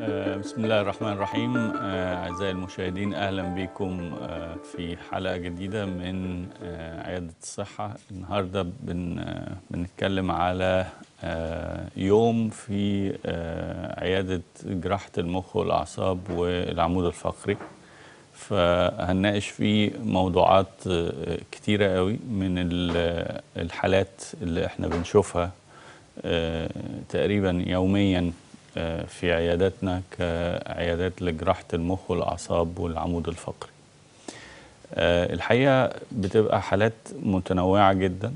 آه، بسم الله الرحمن الرحيم آه، أعزائي المشاهدين أهلا بكم آه، في حلقة جديدة من آه، عيادة الصحة النهاردة بن آه، بنتكلم على آه، يوم في آه، عيادة جراحة المخ والأعصاب والعمود الفقري فهنناقش فيه موضوعات آه، كتيرة قوي من ال- الحالات اللي احنا بنشوفها آه، تقريبا يوميا آه، في عياداتنا كعيادات لجراحة المخ والأعصاب والعمود الفقري آه، الحقيقة بتبقى حالات متنوعة جدا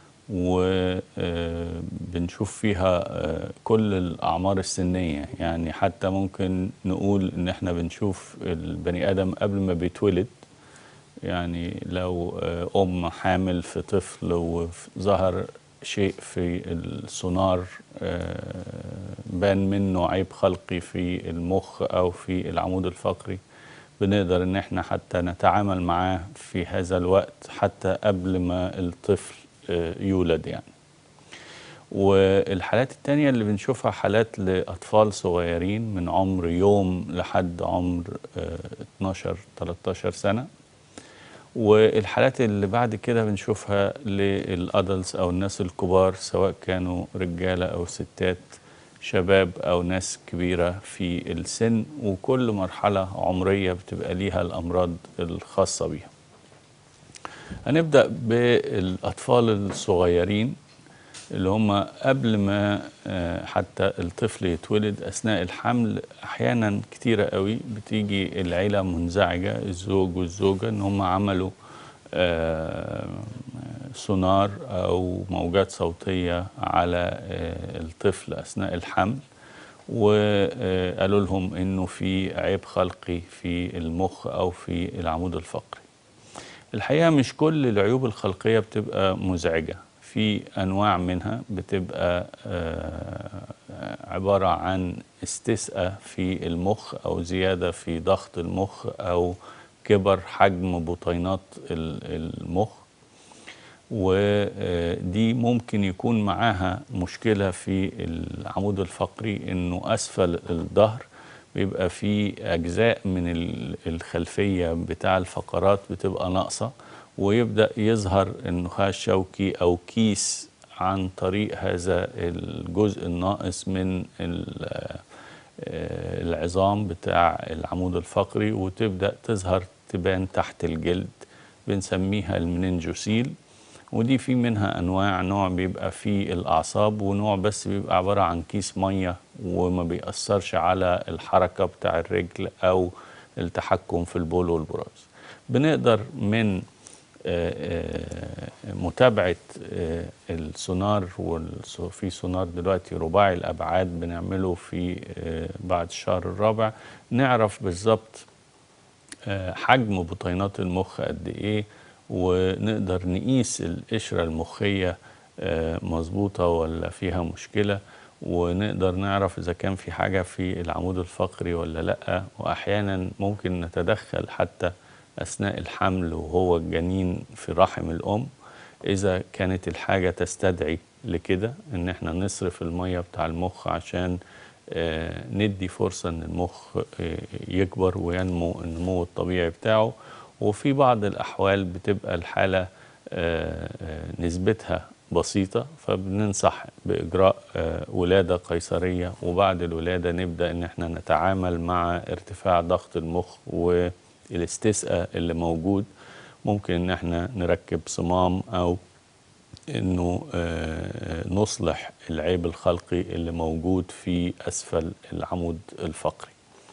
وبنشوف فيها آه، كل الأعمار السنية يعني حتى ممكن نقول إن إحنا بنشوف البني آدم قبل ما بيتولد يعني لو آه، أم حامل في طفل وظهر شيء في السونار آه، بان منه عيب خلقي في المخ أو في العمود الفقري بنقدر إن احنا حتى نتعامل معاه في هذا الوقت حتى قبل ما الطفل آه، يولد يعني والحالات التانية اللي بنشوفها حالات لأطفال صغيرين من عمر يوم لحد عمر آه، 12 13 سنة والحالات اللي بعد كده بنشوفها للأدلتس أو الناس الكبار سواء كانوا رجالة أو ستات شباب أو ناس كبيرة في السن وكل مرحلة عمرية بتبقى ليها الأمراض الخاصة بيها هنبدأ بالأطفال الصغيرين اللي هم قبل ما آه، حتى الطفل يتولد أثناء الحمل أحيانا كتيرة قوي بتيجي العيلة منزعجة الزوج والزوجة إن هم عملوا آه، سونار أو موجات صوتية على آه، الطفل أثناء الحمل وقالوا لهم إنه في عيب خلقي في المخ أو في العمود الفقري الحقيقة مش كل العيوب الخلقية بتبقى مزعجة في أنواع منها بتبقى آه، عبارة عن استسقاء في المخ أو زيادة في ضغط المخ أو كبر حجم بطينات ال- المخ ودي ممكن يكون معاها مشكلة في العمود الفقري إنه أسفل الظهر بيبقى في أجزاء من ال- الخلفية بتاع الفقرات بتبقى ناقصة ويبدأ يظهر النخاع الشوكي أو كيس عن طريق هذا الجزء الناقص من ال- آه، العظام بتاع العمود الفقري وتبدأ تظهر تبان تحت الجلد بنسميها المننجوسيل ودي في منها انواع نوع بيبقى في الاعصاب ونوع بس بيبقى عباره عن كيس ميه وما بيأثرش على الحركه بتاع الرجل او التحكم في البول والبراز بنقدر من آه، آه، متابعه آه، السونار والس- في سونار دلوقتي رباعي الابعاد بنعمله في آه، بعد الشهر الرابع نعرف بالظبط آه، حجم بطينات المخ قد ايه ونقدر نقيس القشرة المخية آه، مظبوطة ولا فيها مشكلة ونقدر نعرف إذا كان في حاجة في العمود الفقري ولا لأ وأحيانا ممكن نتدخل حتى أثناء الحمل وهو الجنين في رحم الأم إذا كانت الحاجة تستدعي لكده إن احنا نصرف المية بتاع المخ عشان آه، ندي فرصة إن المخ آه، يكبر وينمو النمو الطبيعي بتاعه وفي بعض الأحوال بتبقى الحالة آه، آه، نسبتها بسيطة فبننصح بإجراء آه، ولادة قيصرية وبعد الولادة نبدأ إن احنا نتعامل مع ارتفاع ضغط المخ والاستسقاء اللي موجود ممكن إن احنا نركب صمام أو انه آه، نصلح العيب الخلقي اللي موجود في اسفل العمود الفقري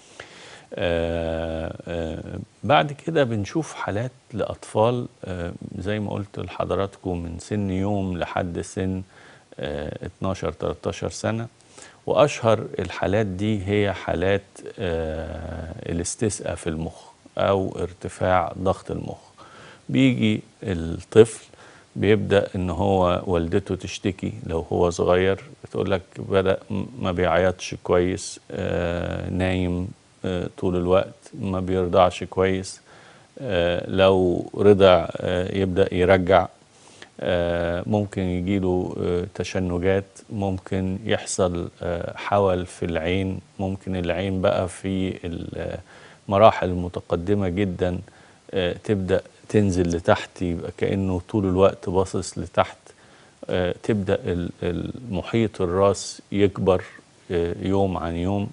آه، آه، بعد كده بنشوف حالات لاطفال آه، زي ما قلت لحضراتكم من سن يوم لحد سن آه، 12 13 سنه واشهر الحالات دي هي حالات آه، الاستسقاء في المخ او ارتفاع ضغط المخ بيجي الطفل بيبدأ ان هو والدته تشتكي لو هو صغير بتقول لك بدأ م- ما بيعيطش كويس آه نايم آه طول الوقت ما بيرضعش كويس آه لو رضع آه يبدأ يرجع آه، ممكن يجيله آه، تشنجات ممكن يحصل آه، حول في العين ممكن العين بقى في المراحل المتقدمة جدا آه، تبدأ تنزل لتحت يبقى كأنه طول الوقت باصص لتحت آه، تبدأ ال- المحيط الراس يكبر آه، يوم عن يوم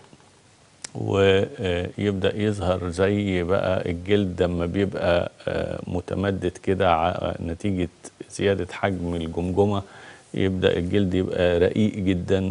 ويبدأ يظهر زي بقى الجلد لما بيبقى آه، متمدد كده ع- نتيجة زيادة حجم الجمجمة يبدأ الجلد يبقى رقيق جدا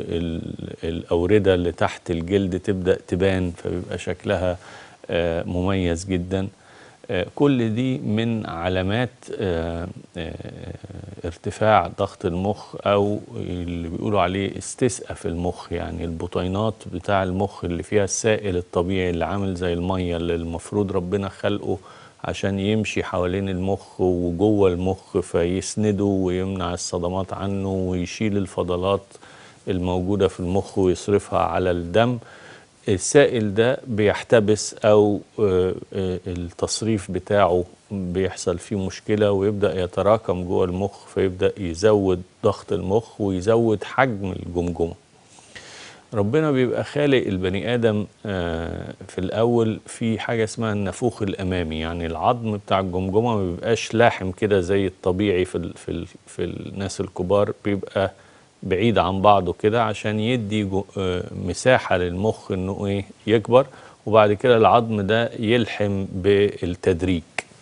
والأوردة اللي تحت الجلد تبدأ تبان فبيبقى شكلها آه، مميز جدا آه، كل دي من علامات آه، آه، ارتفاع ضغط المخ او اللي بيقولوا عليه استسقاء في المخ يعني البطينات بتاع المخ اللي فيها السائل الطبيعي اللي عامل زي الميه اللي المفروض ربنا خلقه عشان يمشي حوالين المخ وجوه المخ فيسنده ويمنع الصدمات عنه ويشيل الفضلات الموجوده في المخ ويصرفها على الدم السائل ده بيحتبس او آه، آه، التصريف بتاعه بيحصل فيه مشكله ويبدا يتراكم جوه المخ فيبدا يزود ضغط المخ ويزود حجم الجمجمه ربنا بيبقى خالق البني ادم آه، في الاول في حاجه اسمها النافوخ الامامي يعني العظم بتاع الجمجمه ما بيبقاش لاحم كده زي الطبيعي في ال في ال في الناس الكبار بيبقى بعيد عن بعضه كده عشان يدي جو- آه، مساحه للمخ انه ايه يكبر وبعد كده العظم ده يلحم بالتدريج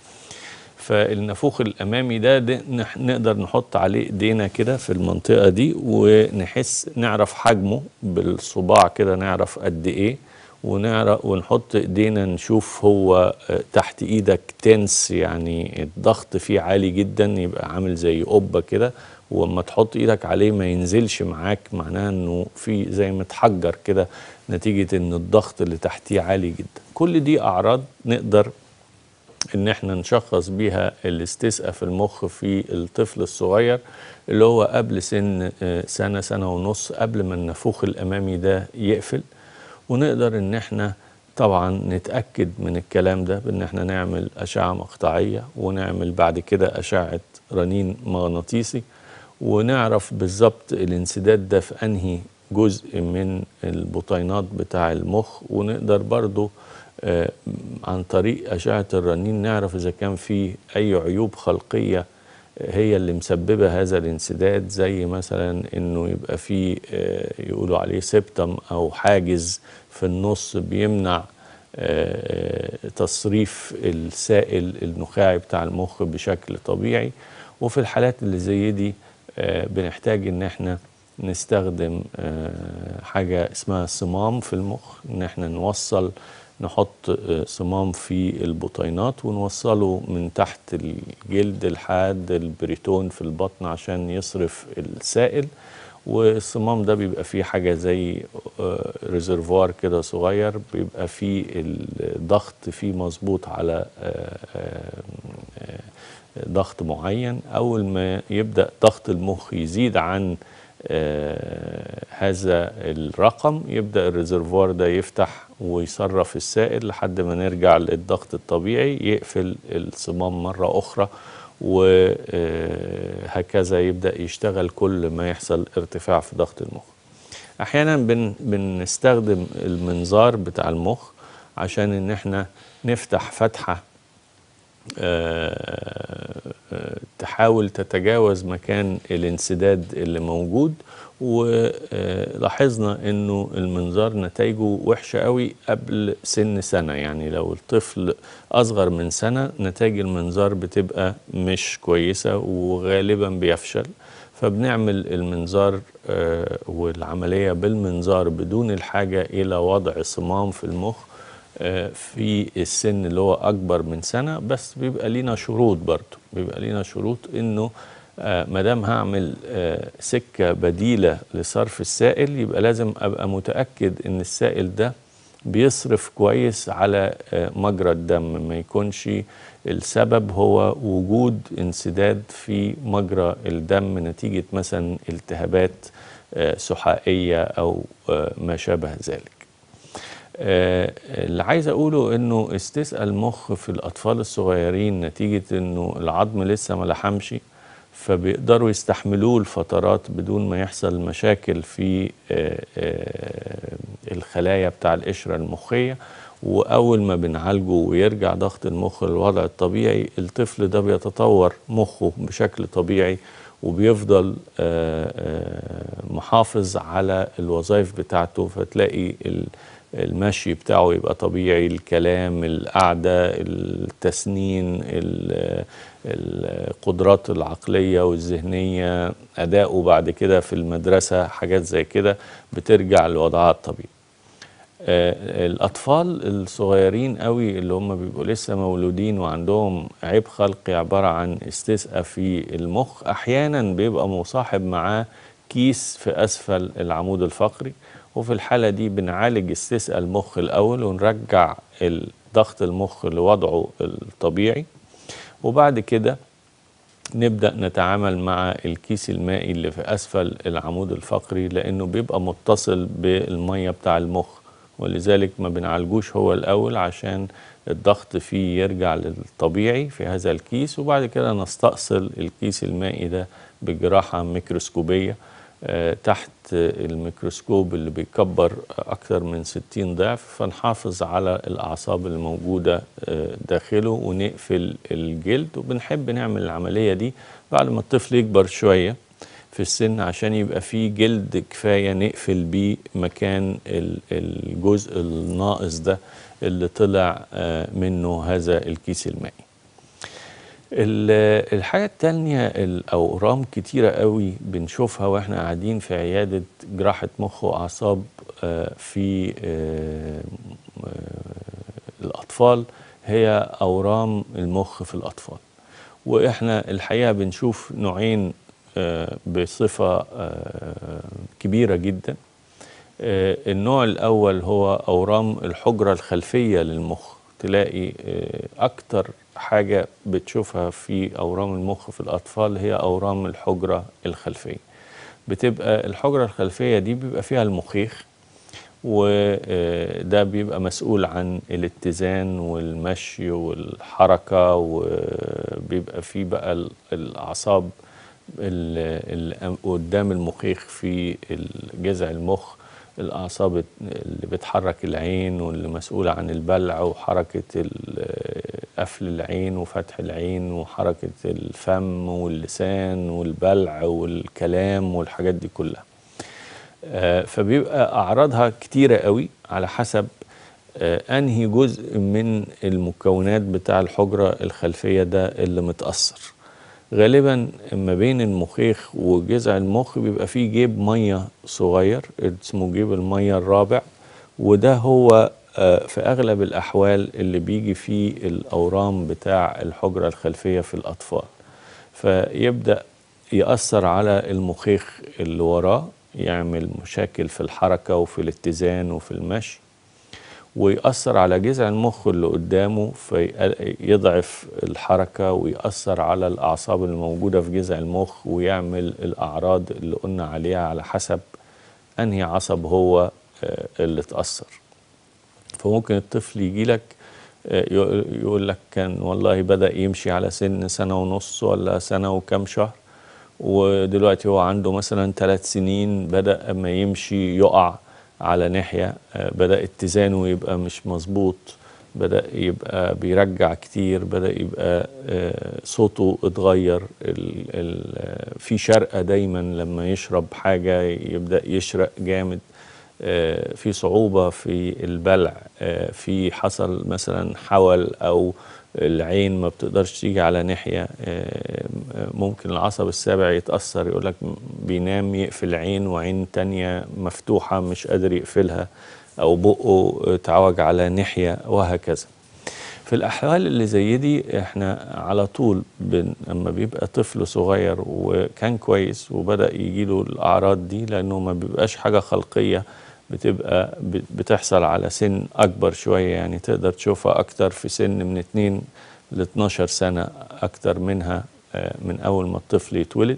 فالنافوخ الامامي ده, ده نح- نقدر نحط عليه ايدينا كده في المنطقه دي ونحس نعرف حجمه بالصباع كده نعرف قد ايه ونعرف ونحط ايدينا نشوف هو آه، تحت ايدك تنس يعني الضغط فيه عالي جدا يبقى عامل زي قبه كده واما تحط ايدك عليه ما ينزلش معاك معناها انه في زي متحجر كده نتيجه ان الضغط اللي تحتيه عالي جدا كل دي اعراض نقدر ان احنا نشخص بيها الاستسقاء في المخ في الطفل الصغير اللي هو قبل سن آه، سنة سنة ونص قبل ما النافوخ الامامي ده يقفل ونقدر ان احنا طبعا نتأكد من الكلام ده بان احنا نعمل اشعة مقطعية ونعمل بعد كده اشعة رنين مغناطيسي ونعرف بالظبط الانسداد ده في انهي جزء من البطينات بتاع المخ ونقدر برضو آه، عن طريق أشعة الرنين نعرف إذا كان في أي عيوب خلقية هي اللي مسببة هذا الانسداد زي مثلا إنه يبقى في آه، يقولوا عليه سبتم أو حاجز في النص بيمنع آه، تصريف السائل النخاعي بتاع المخ بشكل طبيعي وفي الحالات اللي زي دي آه، بنحتاج ان احنا نستخدم آه، حاجة اسمها صمام في المخ ان احنا نوصل نحط آه، صمام في البطينات ونوصله من تحت الجلد لحد البريتون في البطن عشان يصرف السائل والصمام ده بيبقى فيه حاجة زي آه، ريزرفوار كده صغير بيبقى فيه الضغط فيه مظبوط على آه، آه، آه، ضغط معين أول ما يبدأ ضغط المخ يزيد عن آه، هذا الرقم يبدأ الريزرفوار ده يفتح ويصرف السائل لحد ما نرجع للضغط الطبيعي يقفل الصمام مرة أخرى وهكذا يبدأ يشتغل كل ما يحصل ارتفاع في ضغط المخ احيانا بن بنستخدم المنظار بتاع المخ عشان ان احنا نفتح فتحه آه، آه، تحاول تتجاوز مكان الانسداد اللي موجود ولاحظنا انه المنظار نتائجه وحشه قوي قبل سن سنه يعني لو الطفل اصغر من سنه نتائج المنظار بتبقى مش كويسه وغالبا بيفشل فبنعمل المنظار آه، والعمليه بالمنظار بدون الحاجه الى وضع صمام في المخ آه، في السن اللي هو اكبر من سنه بس بيبقى لينا شروط برضه بيبقى لينا شروط انه ما دام هعمل آه، سكه بديله لصرف السائل يبقى لازم ابقى متاكد ان السائل ده بيصرف كويس على آه، مجرى الدم ما يكونش السبب هو وجود انسداد في مجرى الدم نتيجه مثلا التهابات آه، سحائيه او آه، ما شابه ذلك آه، اللي عايز اقوله انه استسقاء المخ في الاطفال الصغيرين نتيجه انه العظم لسه ما لحمش فبيقدروا يستحملوه لفترات بدون ما يحصل مشاكل في آه، آه، الخلايا بتاع القشرة المخية وأول ما بنعالجه ويرجع ضغط المخ للوضع الطبيعي الطفل ده بيتطور مخه بشكل طبيعي وبيفضل آه، آه، محافظ على الوظائف بتاعته فتلاقي ال- المشي بتاعه يبقى طبيعي الكلام القعدة التسنين ال- القدرات العقلية والذهنية أداؤه بعد كده في المدرسة حاجات زي كده بترجع لوضعها الطبيعي آه، الأطفال الصغيرين قوي اللي هم بيبقوا لسه مولودين وعندهم عيب خلقي عبارة عن استسقاء في المخ أحيانا بيبقى مصاحب معاه كيس في أسفل العمود الفقري وفي الحالة دي بنعالج استسقاء المخ الأول ونرجع ال- ضغط المخ لوضعه الطبيعي وبعد كده نبدأ نتعامل مع الكيس المائي اللي في أسفل العمود الفقري لأنه بيبقى متصل بالمية بتاع المخ ولذلك ما بنعالجوش هو الأول عشان الضغط فيه يرجع للطبيعي في هذا الكيس وبعد كده نستأصل الكيس المائي ده بجراحة ميكروسكوبية آه، تحت الميكروسكوب اللي بيكبر أكثر من 60 ضعف فنحافظ على الأعصاب الموجودة آه، داخله ونقفل الجلد وبنحب نعمل العملية دي بعد ما الطفل يكبر شوية في السن عشان يبقى فيه جلد كفاية نقفل بيه مكان ال- الجزء الناقص ده اللي طلع آه، منه هذا الكيس المائي ال- الحاجة التانية الأورام كتيرة قوي بنشوفها وإحنا قاعدين في عيادة جراحة مخ وأعصاب آه، في آه، آه، الأطفال هي أورام المخ في الأطفال وإحنا الحقيقة بنشوف نوعين آه، بصفة آه، كبيرة جدا آه، النوع الأول هو أورام الحجرة الخلفية للمخ تلاقي آه، أكتر حاجة بتشوفها في أورام المخ في الأطفال هي أورام الحجرة الخلفية بتبقى الحجرة الخلفية دي بيبقى فيها المخيخ وده بيبقى مسؤول عن الاتزان والمشي والحركة وبيبقى فيه بقى ال- الأعصاب اللي قدام المخيخ في جذع المخ الأعصاب اللي بتحرك العين واللي مسؤولة عن البلع وحركة ال- قفل العين وفتح العين وحركة الفم واللسان والبلع والكلام والحاجات دي كلها آه، فبيبقى أعراضها كتيرة قوي على حسب آه، أنهي جزء من المكونات بتاع الحجرة الخلفية ده اللي متأثر غالبا ما بين المخيخ وجذع المخ بيبقى فيه جيب مية صغير اسمه جيب المية الرابع وده هو آه، في أغلب الأحوال اللي بيجي فيه الأورام بتاع الحجرة الخلفية في الأطفال فيبدأ يأثر على المخيخ اللي وراه يعمل مشاكل في الحركة وفي الاتزان وفي المشي ويأثر على جذع المخ اللي قدامه فيضعف الحركة ويأثر على الأعصاب الموجودة في جذع المخ ويعمل الأعراض اللي قلنا عليها على حسب أنهي عصب هو آه، اللي اتأثر فممكن الطفل يجي لك يقول لك كان والله بدأ يمشي على سن سنة ونص ولا سنة وكم شهر ودلوقتي هو عنده مثلا ثلاث سنين بدأ اما يمشي يقع على ناحية آه، بدأ اتزانه يبقى مش مظبوط بدأ يبقى بيرجع كتير بدأ يبقى آه، صوته اتغير ال- ال- آه، في شرقة دايما لما يشرب حاجة يبدأ يشرق جامد آه، في صعوبة في البلع آه، في حصل مثلا حول أو العين ما بتقدرش تيجي على ناحية آه، ممكن العصب السابع يتأثر يقولك بينام يقفل عين وعين تانية مفتوحة مش قادر يقفلها أو بقه اتعوج على ناحية وهكذا في الأحوال اللي زي دي احنا على طول بن... اما بيبقى طفل صغير وكان كويس وبدأ يجيله الأعراض دي لأنه ما بيبقاش حاجة خلقية بتبقى ب- بتحصل على سن أكبر شوية يعني تقدر تشوفها أكتر في سن من 2 ل 12 سنة أكتر منها آه، من أول ما الطفل يتولد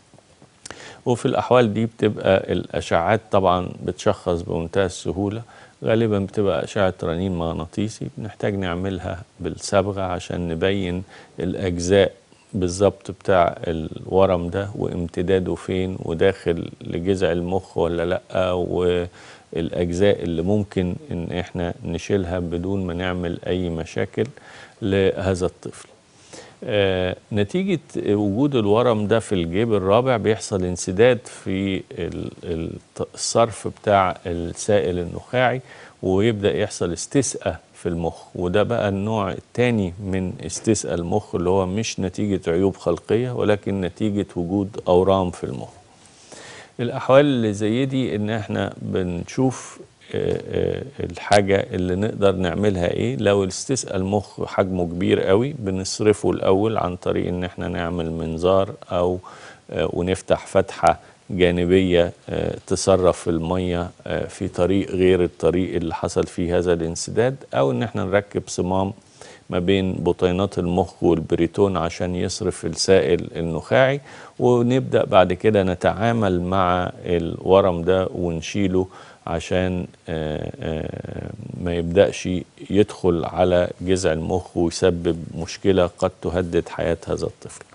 وفي الأحوال دي بتبقى الأشعات طبعا بتشخص بمنتهى السهولة غالبا بتبقى أشعة رنين مغناطيسي بنحتاج نعملها بالصبغة عشان نبين الأجزاء بالظبط بتاع الورم ده وامتداده فين وداخل لجذع المخ ولا لا والاجزاء اللي ممكن ان احنا نشيلها بدون ما نعمل اي مشاكل لهذا الطفل آه، نتيجة وجود الورم ده في الجيب الرابع بيحصل انسداد في ال- الت- الصرف بتاع السائل النخاعي ويبدأ يحصل استسقاء في المخ وده بقى النوع الثاني من استسقاء المخ اللي هو مش نتيجة عيوب خلقية ولكن نتيجة وجود أورام في المخ الأحوال اللي زي دي إن إحنا بنشوف آه، آه، الحاجة اللي نقدر نعملها إيه لو استسقى المخ حجمه كبير قوي بنصرفه الأول عن طريق إن إحنا نعمل منظار أو آه، ونفتح فتحة جانبية آه، تصرف المية آه، في طريق غير الطريق اللي حصل فيه هذا الانسداد أو إن إحنا نركب صمام ما بين بطينات المخ والبريتون عشان يصرف السائل النخاعي ونبدأ بعد كده نتعامل مع الورم ده ونشيله عشان آه، آه، ما يبدأش يدخل على جذع المخ ويسبب مشكلة قد تهدد حياة هذا الطفل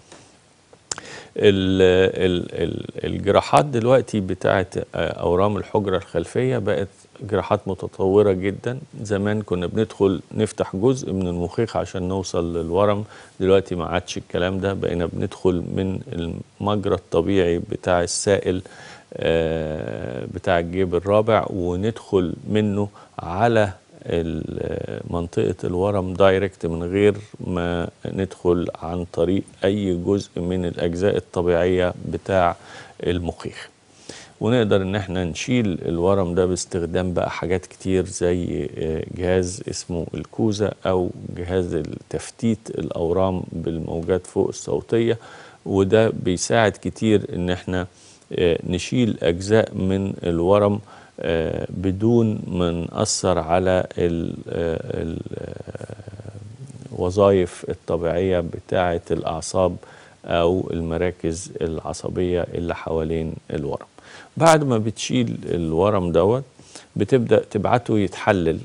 ال ال ال الجراحات دلوقتي بتاعت آه، اورام الحجره الخلفيه بقت جراحات متطوره جدا زمان كنا بندخل نفتح جزء من المخيخ عشان نوصل للورم دلوقتي ما عادش الكلام ده بقينا بندخل من المجرى الطبيعي بتاع السائل آه، بتاع الجيب الرابع وندخل منه على ال- منطقة الورم دايركت من غير ما ندخل عن طريق أي جزء من الأجزاء الطبيعية بتاع المخيخ ونقدر ان احنا نشيل الورم ده باستخدام بقى حاجات كتير زي آه، جهاز اسمه الكوزا او جهاز التفتيت الاورام بالموجات فوق الصوتية وده بيساعد كتير ان احنا آه، نشيل اجزاء من الورم آه، بدون ما نأثر على ال- آه، ال- آه، الوظائف الطبيعية بتاعة الأعصاب أو المراكز العصبية اللي حوالين الورم بعد ما بتشيل الورم دوت بتبدأ تبعته يتحلل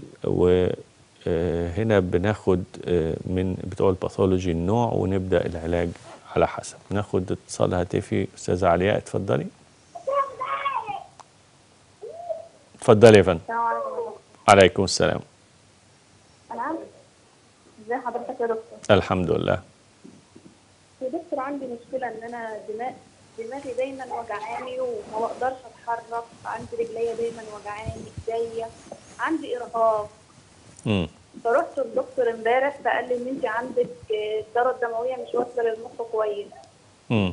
وهنا بناخد آه، من بتوع الباثولوجي النوع ونبدأ العلاج على حسب ناخد اتصال هاتفي أستاذة علياء اتفضلي اتفضلي يا فندم السلام عليكم يا دكتور عليكم السلام انا ازي حضرتك يا دكتور الحمد لله يا دكتور عندي مشكله ان انا دماغ دماغي دايما وجعاني وما بقدرش اتحرك عندي رجليا دايما وجعاني ايديا عندي ارهاق مم. فرحت الدكتور امبارح فقال لي ان انت عندك آه، الدوره الدمويه مش واصله للمخ كويس مم.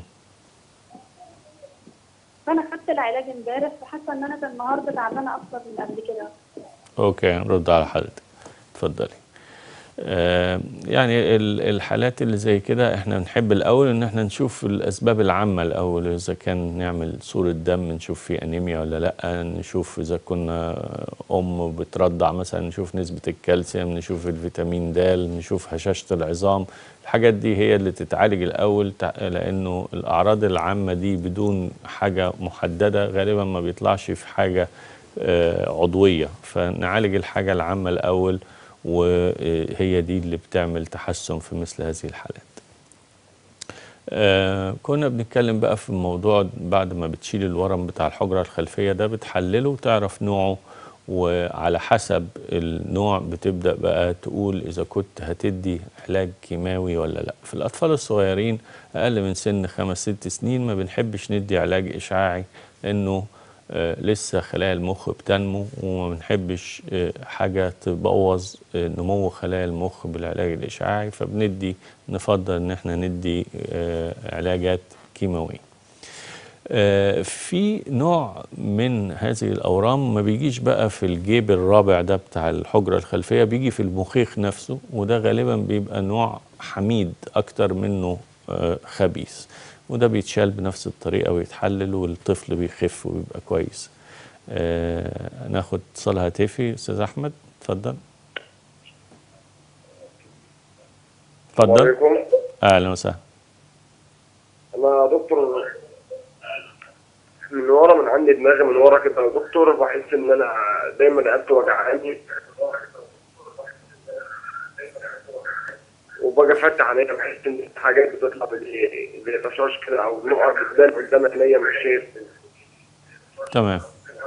فانا خدت العلاج امبارح فحاسه ان انا النهارده تعبانه اكتر من قبل كده اوكي نرد على حضرتك اتفضلي آه يعني ال- الحالات اللي زي كده احنا نحب الاول ان احنا نشوف الاسباب العامه الاول اذا كان نعمل صوره دم نشوف في انيميا ولا لا نشوف اذا كنا ام بترضع مثلا نشوف نسبه الكالسيوم نشوف الفيتامين د نشوف هشاشه العظام الحاجات دي هي اللي تتعالج الاول تع- لانه الاعراض العامه دي بدون حاجه محدده غالبا ما بيطلعش في حاجه آه، عضويه فنعالج الحاجه العامه الاول وهي دي اللي بتعمل تحسن في مثل هذه الحالات آه كنا بنتكلم بقى في الموضوع بعد ما بتشيل الورم بتاع الحجرة الخلفية ده بتحلله وتعرف نوعه وعلى حسب النوع بتبدأ بقى تقول إذا كنت هتدي علاج كيماوي ولا لا في الأطفال الصغيرين أقل من سن خمس ست سنين ما بنحبش ندي علاج إشعاعي لأنه آه، لسه خلايا المخ بتنمو وما بنحبش آه، حاجة تبوظ آه، نمو خلايا المخ بالعلاج الإشعاعي فبندي نفضل إن احنا ندي آه، علاجات كيماوية آه، في نوع من هذه الأورام ما بيجيش بقى في الجيب الرابع ده بتاع الحجرة الخلفية بيجي في المخيخ نفسه وده غالبا بيبقى نوع حميد أكتر منه آه، خبيث وده بيتشال بنفس الطريقة ويتحلل والطفل بيخف وبيبقى كويس آه، ناخد اتصال هاتفي أستاذ أحمد اتفضل اتفضل عليكم أهلا وسهلا انا دكتور من ورا من عندي دماغي من ورا كده يا دكتور بحس ان انا دايما رقبتي وجعاني وباجي افتح عينيا بحس ان في حاجات بتطلع زي زي تشاش كده او نقط بتبان قدام عينيا مش شايف تمام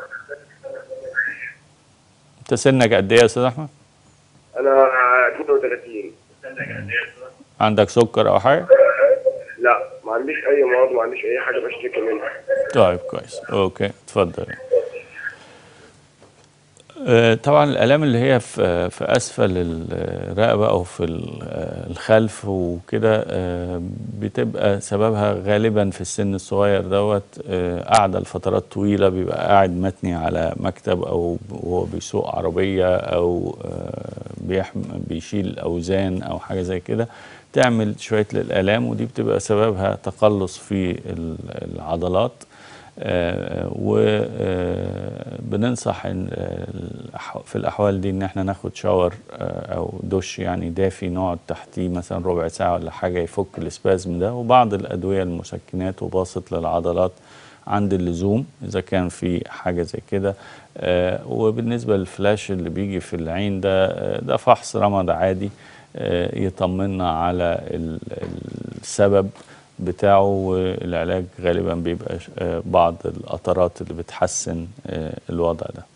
انت سنك قد ايه يا استاذ احمد انا 32 عندك سكر او حاجه لا ما عنديش اي مرض ما عنديش اي حاجه بشتكي منها طيب كويس اوكي اتفضل آه، طبعا الالام اللي هي في في اسفل الرقبه او في ال- آه، الخلف وكده آه، بتبقى سببها غالبا في السن الصغير دوت آه، قاعده لفترات طويله بيبقى قاعد متني على مكتب او وهو بيسوق عربيه او آه، بيحم بيشيل اوزان او حاجه زي كده تعمل شويه الالام ودي بتبقى سببها تقلص في ال- العضلات وبننصح في الاحوال دي ان احنا ناخد شاور آه، او دش يعني دافي نقعد تحتيه مثلا ربع ساعه ولا حاجه يفك الاسبازم ده وبعض الادويه المسكنات وباسط للعضلات عند اللزوم اذا كان في حاجه زي كده آه، وبالنسبه للفلاش اللي بيجي في العين ده آه، ده فحص رمد عادي آه، يطمنا على ال- السبب بتاعه والعلاج غالبا بيبقى ش- آه، بعض القطرات اللي بتحسن آه، الوضع ده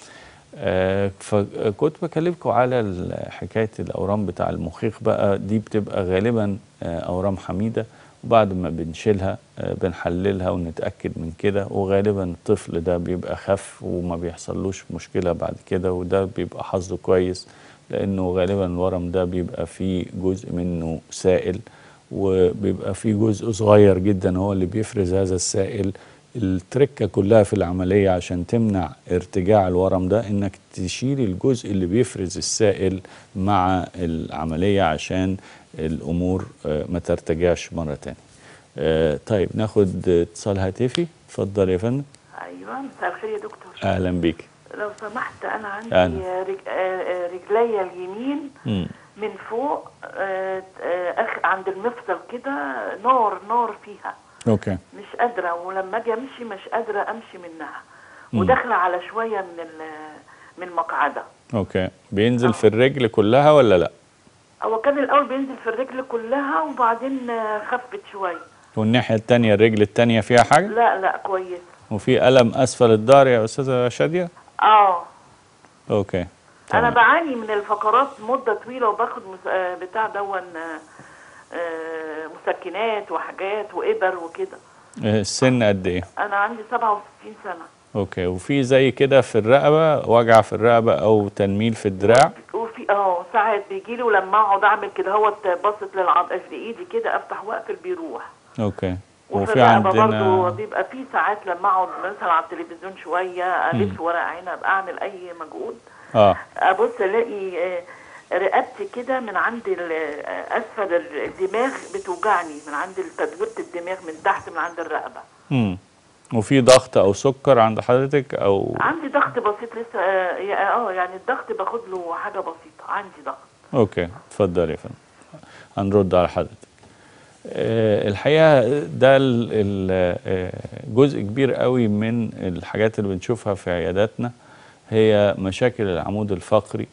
آه، فكنت بكلمكم على ال- حكاية الأورام بتاع المخيخ بقى دي بتبقى غالبا آه، أورام حميدة وبعد ما بنشيلها آه، بنحللها ونتأكد من كده وغالبا الطفل ده بيبقى خف وما بيحصلوش مشكلة بعد كده وده بيبقى حظه كويس لأنه غالبا الورم ده بيبقى فيه جزء منه سائل وبيبقى فيه جزء صغير جدا هو اللي بيفرز هذا السائل التركة كلها في العملية عشان تمنع ارتجاع الورم ده انك تشيل الجزء اللي بيفرز السائل مع العملية عشان الامور آه، ما ترتجعش مرة تانية آه، طيب ناخد اتصال هاتفي اتفضل يا فندم ايوه مساء الخير يا دكتور اهلا بيك لو سمحت انا عندي أهلا. رج... آه، آه، رجليا اليمين مم. من فوق آه، آه، أخ... عند المفصل كده نار نار فيها اوكي مش قادره ولما اجي امشي مش قادره امشي منها مم. وداخله على شويه من ال... من المقعده اوكي بينزل في الرجل كلها ولا لا هو كان الاول بينزل في الرجل كلها وبعدين آه، خفت شويه والناحية التانية الرجل التانية فيها حاجة لا لا كويس وفي ألم أسفل الظهر يا أستاذة شادية اه اوكي انا تمام. بعاني من الفقرات مده طويله وباخد مس... آه، بتاع دون آه، آه، مسكنات وحاجات وابر وكده السن قد ايه انا عندي 67 سنه اوكي وفي زي كده في الرقبه وجع في الرقبه او تنميل في الدراع وفي اه ساعات بيجي لي ولما اقعد اعمل كده هو بصت للعض في ايدي كده افتح واقفل بيروح اوكي وفي وفي الرقبه برضه عندنا بيبقى في ساعات لما اقعد مثلا على التلفزيون شويه الف ورق عنب اعمل اي مجهود اه ابص الاقي آه، رقبتي كده من عند ال- آه، اسفل الدماغ بتوجعني من عند تدويره الدماغ من تحت من عند الرقبه امم وفي ضغط او سكر عند حضرتك او عندي ضغط بسيط لسه اه يا- آه، يعني الضغط باخد له حاجه بسيطه عندي ضغط اوكي اتفضل يا فندم هنرد على حضرتك آه، الحقيقه ده ال- ال- آه، جزء كبير قوي من الحاجات اللي بنشوفها في عياداتنا هي مشاكل العمود الفقري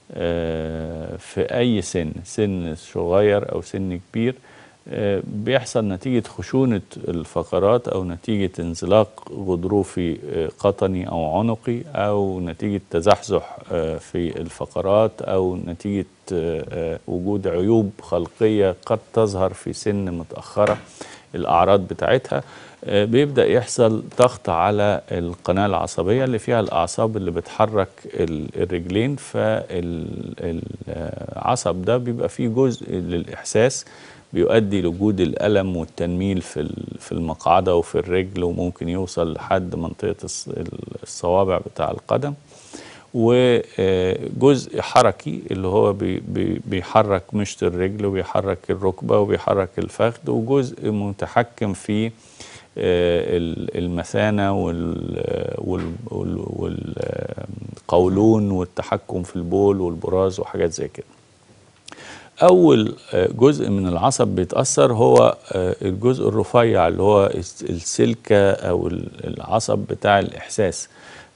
آه، في اي سن سن صغير او سن كبير آه، بيحصل نتيجة خشونة الفقرات أو نتيجة انزلاق غضروفي آه، قطني أو عنقي أو نتيجة تزحزح آه، في الفقرات أو نتيجة آه، آه، وجود عيوب خلقية قد تظهر في سن متأخرة الأعراض بتاعتها آه، بيبدأ يحصل ضغط على القناة العصبية اللي فيها الأعصاب اللي بتحرك ال- الرجلين فالعصب ده بيبقى فيه جزء للإحساس بيؤدي لوجود الألم والتنميل في ال- في المقعدة وفي الرجل وممكن يوصل لحد منطقة الص- الصوابع بتاع القدم وجزء حركي اللي هو بي- بي- بيحرك مشط الرجل وبيحرك الركبة وبيحرك الفخذ وجزء متحكم في آه، ال- المثانة وال- وال- وال- والقولون والتحكم في البول والبراز وحاجات زي كده اول آه، جزء من العصب بيتاثر هو آه، الجزء الرفيع اللي هو الس- السلكه او ال- العصب بتاع الاحساس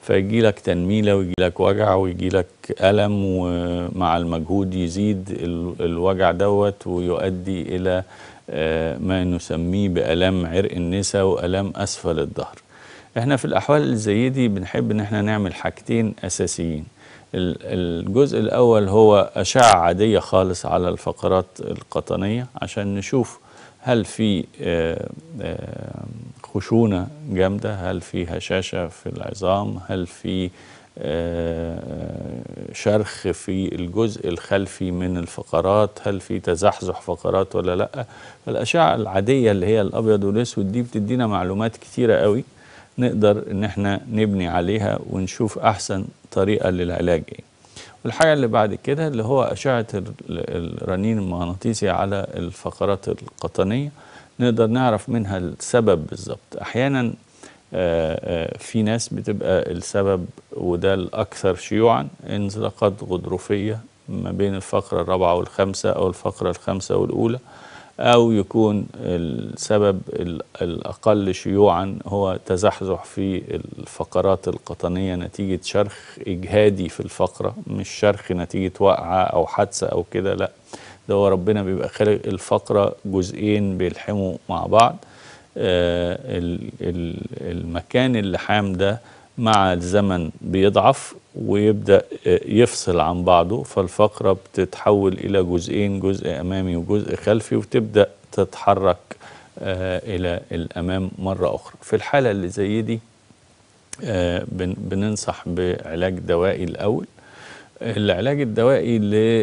فيجي لك تنميله ويجي لك وجع ويجي لك الم ومع المجهود يزيد ال- الوجع دوت ويؤدي الى آه، ما نسميه بالام عرق النسا والام اسفل الظهر احنا في الاحوال اللي زي دي بنحب ان احنا نعمل حاجتين اساسيين ال- الجزء الاول هو اشعه عاديه خالص على الفقرات القطنيه عشان نشوف هل في آه، آه، خشونه جامده هل في هشاشه في العظام هل في آه، شرخ في الجزء الخلفي من الفقرات هل في تزحزح فقرات ولا لا فالاشعه العاديه اللي هي الابيض والاسود دي بتدينا معلومات كتيره قوي نقدر ان احنا نبني عليها ونشوف احسن طريقه للعلاج ايه والحاجه اللي بعد كده اللي هو اشعه ال- الرنين المغناطيسي على الفقرات القطنيه نقدر نعرف منها السبب بالظبط احيانا آه، آه، في ناس بتبقى السبب وده الاكثر شيوعا انزلاقات غضروفيه ما بين الفقره الرابعه والخامسه او الفقره الخامسه والاولى أو يكون السبب ال- الأقل شيوعا هو تزحزح في الفقرات القطنية نتيجة شرخ إجهادي في الفقرة مش شرخ نتيجة وقعة أو حادثة أو كده لا ده هو ربنا بيبقى خالق الفقرة جزئين بيلحموا مع بعض آه، ال- ال- المكان اللحام ده مع الزمن بيضعف ويبدأ آه، يفصل عن بعضه فالفقرة بتتحول إلى جزئين جزء أمامي وجزء خلفي وتبدأ تتحرك آه، إلى الأمام مرة أخرى في الحالة اللي زي دي آه، بن- بننصح بعلاج دوائي الأول العلاج الدوائي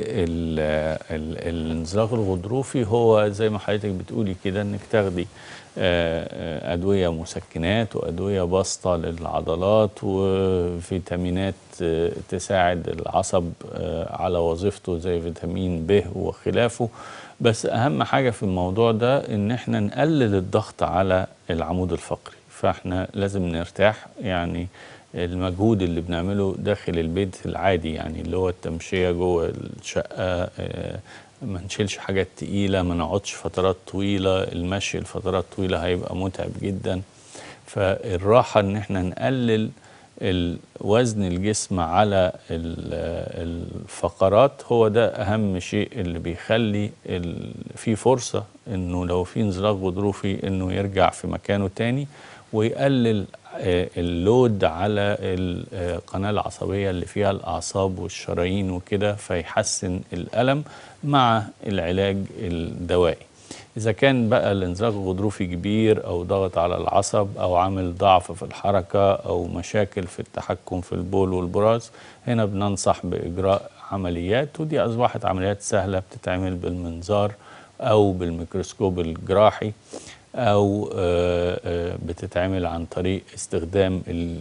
للانزلاق الغضروفي هو زي ما حضرتك بتقولي كده انك تاخدي آه، آه، ادويه مسكنات وادويه باسطه للعضلات وفيتامينات آه، تساعد العصب آه، على وظيفته زي فيتامين ب وخلافه بس اهم حاجه في الموضوع ده ان احنا نقلل الضغط على العمود الفقري فاحنا لازم نرتاح يعني المجهود اللي بنعمله داخل البيت العادي يعني اللي هو التمشية جوه الشقة آه، ما نشيلش حاجات تقيلة ما نقعدش فترات طويلة المشي لفترات طويلة هيبقى متعب جدا فالراحة ان احنا نقلل ال- وزن الجسم على ال- الفقرات هو ده اهم شيء اللي بيخلي ال- في فرصة انه لو في انزلاق غضروفي انه يرجع في مكانه تاني ويقلل آه، اللود على القناة العصبية اللي فيها الأعصاب والشرايين وكده فيحسن الألم مع العلاج الدوائي إذا كان بقى الانزلاق الغضروفي كبير أو ضغط على العصب أو عامل ضعف في الحركة أو مشاكل في التحكم في البول والبراز هنا بننصح بإجراء عمليات ودي أصبحت عمليات سهلة بتتعمل بالمنظار أو بالميكروسكوب الجراحي او آه، آه، بتتعمل عن طريق استخدام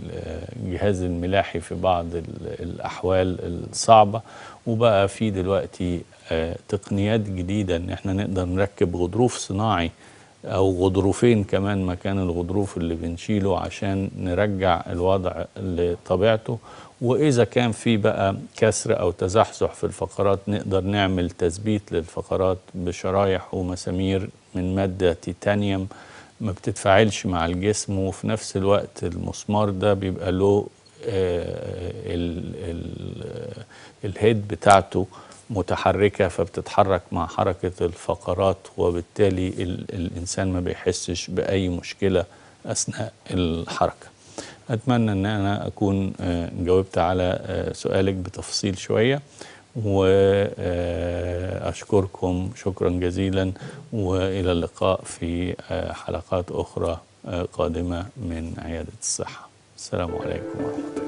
الجهاز الملاحي في بعض ال- الاحوال الصعبه وبقى في دلوقتي آه، تقنيات جديده ان احنا نقدر نركب غضروف صناعي او غضروفين كمان مكان الغضروف اللي بنشيله عشان نرجع الوضع لطبيعته واذا كان في بقى كسر او تزحزح في الفقرات نقدر نعمل تثبيت للفقرات بشرايح ومسامير من ماده تيتانيوم ما بتتفاعلش مع الجسم وفي نفس الوقت المسمار ده بيبقى له آه، ال- ال- الهيد بتاعته متحركة فبتتحرك مع حركة الفقرات وبالتالي ال الإنسان ما بيحسش بأي مشكلة أثناء الحركة أتمنى أن أنا أكون آه، جاوبت على آه، سؤالك بتفصيل شوية وأشكركم شكرا جزيلا وإلى اللقاء في آه، حلقات أخرى آه، قادمة من عيادة الصحة السلام عليكم ورحمة الله